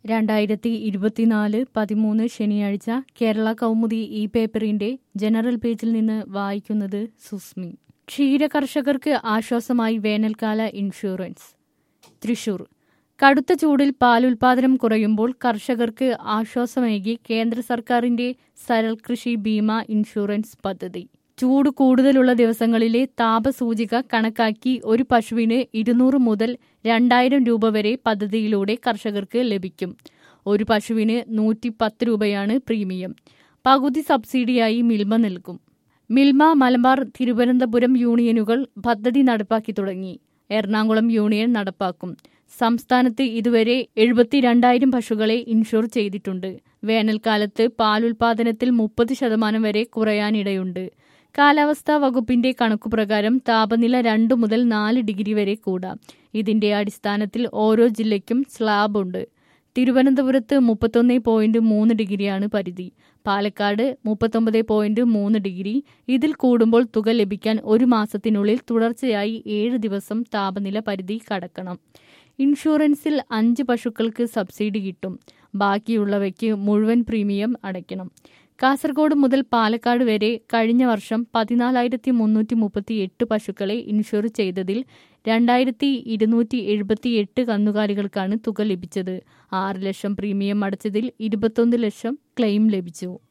രണ്ടായിരത്തി ഇരുപത്തിനാല് പതിമൂന്ന് ശനിയാഴ്ച കേരള കൗമുദി ഈ പേപ്പറിന്റെ ജനറൽ പേജിൽ നിന്ന് വായിക്കുന്നത് സുസ്മി ക്ഷീര കർഷകർക്ക് ആശ്വാസമായി വേനൽക്കാല ഇൻഷുറൻസ് തൃശൂർ കടുത്ത ചൂടിൽ പാലുൽപാദനം കുറയുമ്പോൾ കർഷകർക്ക് ആശ്വാസമേകി കേന്ദ്ര സർക്കാരിന്റെ സരൾ കൃഷി ബീമ ഇൻഷുറൻസ് പദ്ധതി ചൂട് കൂടുതലുള്ള ദിവസങ്ങളിലെ താപസൂചിക കണക്കാക്കി ഒരു പശുവിന് ഇരുന്നൂറ് മുതൽ രണ്ടായിരം രൂപ വരെ പദ്ധതിയിലൂടെ കർഷകർക്ക് ലഭിക്കും ഒരു പശുവിന് നൂറ്റി പത്ത് രൂപയാണ് പ്രീമിയം പകുതി സബ്സിഡിയായി മിൽമ നൽകും മിൽമ മലബാർ തിരുവനന്തപുരം യൂണിയനുകൾ പദ്ധതി നടപ്പാക്കി തുടങ്ങി എറണാകുളം യൂണിയൻ നടപ്പാക്കും സംസ്ഥാനത്ത് ഇതുവരെ എഴുപത്തിരണ്ടായിരം പശുക്കളെ ഇൻഷുർ ചെയ്തിട്ടുണ്ട് വേനൽക്കാലത്ത് പാലുൽപാദനത്തിൽ മുപ്പത് ശതമാനം വരെ കുറയാനിടയുണ്ട് കാലാവസ്ഥാ വകുപ്പിന്റെ കണക്കുപ്രകാരം താപനില രണ്ട് മുതൽ നാല് ഡിഗ്രി വരെ കൂടാം ഇതിന്റെ അടിസ്ഥാനത്തിൽ ഓരോ ജില്ലയ്ക്കും സ്ലാബ് ഉണ്ട് തിരുവനന്തപുരത്ത് മുപ്പത്തൊന്ന് പോയിന്റ് മൂന്ന് ഡിഗ്രിയാണ് പരിധി പാലക്കാട് മുപ്പത്തൊമ്പത് പോയിന്റ് മൂന്ന് ഡിഗ്രി ഇതിൽ കൂടുമ്പോൾ തുക ലഭിക്കാൻ ഒരു മാസത്തിനുള്ളിൽ തുടർച്ചയായി ഏഴ് ദിവസം താപനില പരിധി കടക്കണം ഇൻഷുറൻസിൽ അഞ്ച് പശുക്കൾക്ക് സബ്സിഡി കിട്ടും ബാക്കിയുള്ളവയ്ക്ക് മുഴുവൻ പ്രീമിയം അടയ്ക്കണം കാസർഗോഡ് മുതൽ പാലക്കാട് വരെ കഴിഞ്ഞ വർഷം പതിനാലായിരത്തി മുന്നൂറ്റി മുപ്പത്തി എട്ട് പശുക്കളെ ഇൻഷുർ ചെയ്തതിൽ രണ്ടായിരത്തി ഇരുന്നൂറ്റി എഴുപത്തി എട്ട് കന്നുകാലികൾക്കാണ് തുക ലഭിച്ചത് ആറ് ലക്ഷം പ്രീമിയം അടച്ചതിൽ ഇരുപത്തൊന്ന് ലക്ഷം ക്ലെയിം ലഭിച്ചു